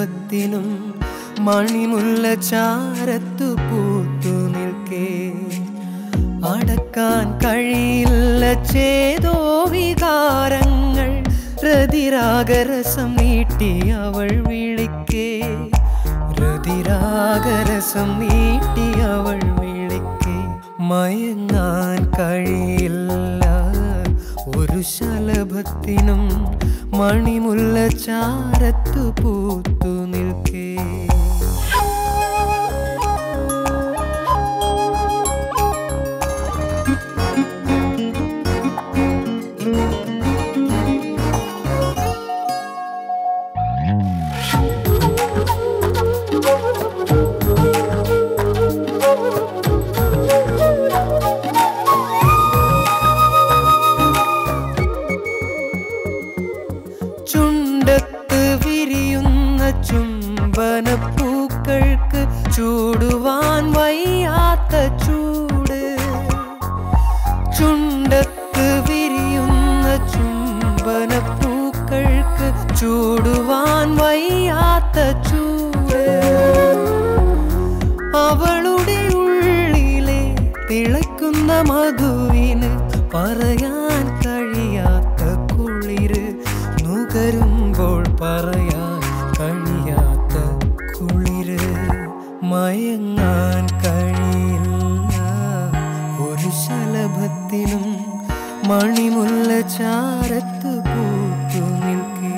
കുശലഭത്തിനും മണിമുല്ല ചാരത്തു പൂത്തു നിൽക്കേ അടക്കാൻ കഴിയില്ല ചേതോ വികാരങ്ങൾ രതിരാഗരസം നീട്ടി അവൾ വിളിക്കേ രതിരാഗരസം നീട്ടി അവൾ വിളിക്കേ മയങ്ങാൻ കഴിയില്ല ഒരു ശലഭത്തിനും മണിമുല്ല ചാരത്തു പൂത്തു നിൽക്കേ ചുണ്ടത്ത് വിരിയുന്ന ചുംബനപ്പൂക്കൾക്ക് ചൂടുവാൻ വയ്യാത്ത ചൂട് ചുണ്ടത്ത് വിരിയുന്ന ചുംബനപ്പൂക്കൾക്ക് ചൂടുവാൻ വയ്യാത്ത ചൂട് അവളുടെ ഉള്ളിലെ തിളക്കുന്ന മധുവിന് പറയാൻ കഴിയാത്ത കുളിര് നുകരുമ്പോൾ പറയാൻ കഴിയാത്ത കുളിര് മയങ്ങാൻ കഴിയില്ല ഒരു ശലഭത്തിനും മണിമുല്ല ചാരത്ത് പൂത്തു നിൽക്കേ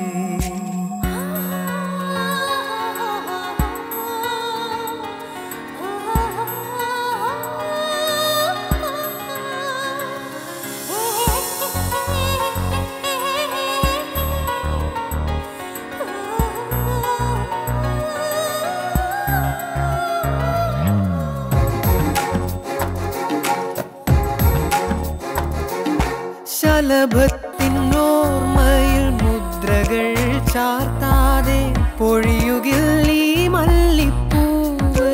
ശലഭത്തിനോർമ്മയിൽ മുദ്രകൾ ചാർത്താതെ പൊഴിയുകിൽ ഈ മല്ലിപ്പൂവ്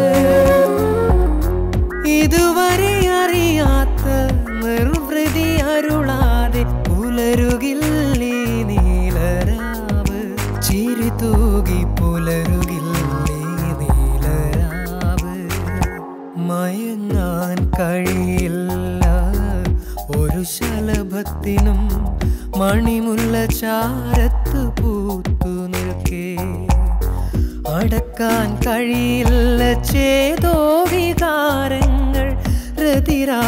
ഇതുവരെ അറിയാത്ത നിർവൃതി അരുളാതെ പുലരുകില്ലേ നീലരാവ് ചിരി തൂകി പുലരുകില്ലേ നീലരാവ് മയങ്ങാൻ കഴിയില്ല ഒരു ശലഭത്തിനും മണിമുല്ല ചാരത്ത് പൂത്തു നിൽക്കേ അടക്കാൻ കഴിയില്ല ചേതോ വികാരങ്ങൾ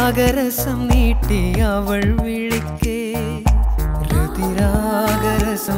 രതിരാഗരസം നീട്ടി അവൾ വിളിക്കേ രതിരാഗരസം